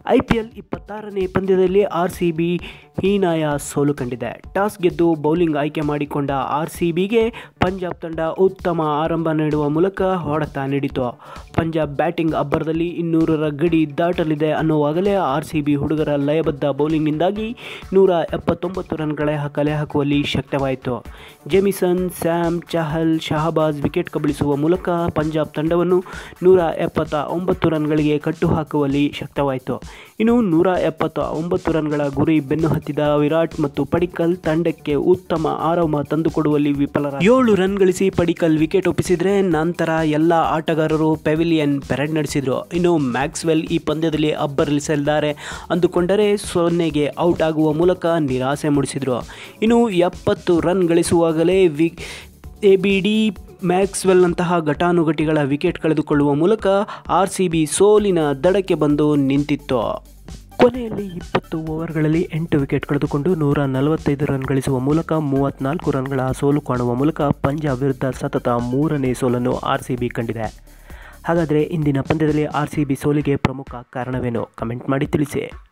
IPL ಇಪ್ಪತ್ತಾರನೇ ಪಂದ್ಯದಲ್ಲಿ R C B ಹೀನಾಯ ಸೋಲು ಕಂಡಿದೆ ಟಾಸ್ ಗೆದ್ದು ಬೌಲಿಂಗ್ ಆಯ್ಕೆ ಮಾಡಿಕೊಂಡ ಆರ್ ಸಿ ಬಿಗೆ ಪಂಜಾಬ್ ತಂಡ ಉತ್ತಮ ಆರಂಭ ನೀಡುವ ಮೂಲಕ ಹೊಡೆತ ನೀಡಿತು ಪಂಜಾಬ್ ಬ್ಯಾಟಿಂಗ್ ಅಬ್ಬರದಲ್ಲಿ ಇನ್ನೂರರ ಗಡಿ ದಾಟಲಿದೆ ಅನ್ನುವಾಗಲೇ ಆರ್ ಸಿ ಬಿ ಹುಡುಗರ ಲಯಬದ್ಧ ಬೌಲಿಂಗ್ನಿಂದಾಗಿ ನೂರ ಎಪ್ಪತ್ತೊಂಬತ್ತು ರನ್ಗಳ ಕಲೆ ಹಾಕುವಲ್ಲಿ ಶಕ್ತವಾಯಿತು Jamieson Sam Chahal Shahbaz wicket ಕಬಳಿಸುವ ಮೂಲಕ ಪಂಜಾಬ್ ತಂಡವನ್ನು ನೂರ ಎಪ್ಪತ್ತ ಒಂಬತ್ತು ರನ್ಗಳಿಗೆ ಕಟ್ಟು ಹಾಕುವಲ್ಲಿ ಶಕ್ತವಾಯಿತು ಇನ್ನು ನೂರ ಎಪ್ಪತ್ತ ಒಂಬತ್ತು ರನ್ಗಳ ಗುರಿ ಬೆನ್ನು ಹತ್ತಿದ ವಿರಾಟ್ ಮತ್ತು ಪಡಿಕಲ್ ತಂಡಕ್ಕೆ ಉತ್ತಮ ಆರಂಭ ತಂದುಕೊಡುವಲ್ಲಿ ವಿಫಲರ ಏಳು ರನ್ ಗಳಿಸಿ ಪಡಿಕಲ್ ವಿಕೆಟ್ ಒಪ್ಪಿಸಿದರೆ ನಂತರ ಎಲ್ಲ ಆಟಗಾರರು ಪೆವಿಲಿಯನ್ ಪೆರೇಡ್ ನಡೆಸಿದರು ಇನ್ನು ಮ್ಯಾಕ್ಸ್ವೆಲ್ ಈ ಪಂದ್ಯದಲ್ಲಿ ಅಬ್ಬರಿಸಲಿದ್ದಾರೆ ಅಂದುಕೊಂಡರೆ ಸೊನ್ನೆಗೆ ಔಟ್ ಆಗುವ ಮೂಲಕ ನಿರಾಸೆ ಮೂಡಿಸಿದರು ಇನ್ನು ಎಪ್ಪತ್ತು ರನ್ ಗಳಿಸುವಾಗಲೇ ವಿ ಎ ಬಿ ಡಿ ಮ್ಯಾಕ್ಸ್ವೆಲ್ನಂತಹ ಘಟಾನುಘಟಿಗಳ ವಿಕೆಟ್ ಕಳೆದುಕೊಳ್ಳುವ ಮೂಲಕ ಆರ್ ಸಿ ಬಿ ಸೋಲಿನ ದಡಕ್ಕೆ ಬಂದು ನಿಂತಿತ್ತು ಕೊನೆಯಲ್ಲಿ ಇಪ್ಪತ್ತು ಓವರ್ಗಳಲ್ಲಿ ಎಂಟು ವಿಕೆಟ್ ಕಳೆದುಕೊಂಡು ನೂರ ನಲವತ್ತೈದು ರನ್ ಗಳಿಸುವ ಮೂಲಕ ಮೂವತ್ತ್ನಾಲ್ಕು ರನ್ಗಳ ಸೋಲು ಕಾಣುವ ಮೂಲಕ ಪಂಜಾಬ್ ವಿರುದ್ಧ ಸತತ ಮೂರನೇ ಸೋಲನ್ನು ಆರ್ ಸಿ ಬಿ ಕಂಡಿದೆ ಹಾಗಾದರೆ ಇಂದಿನ ಪಂದ್ಯದಲ್ಲಿ ಆರ್ ಸಿ ಬಿ ಸೋಲಿಗೆ ಪ್ರಮುಖ ಕಾರಣವೇನು ಕಮೆಂಟ್ ಮಾಡಿ ತಿಳಿಸಿ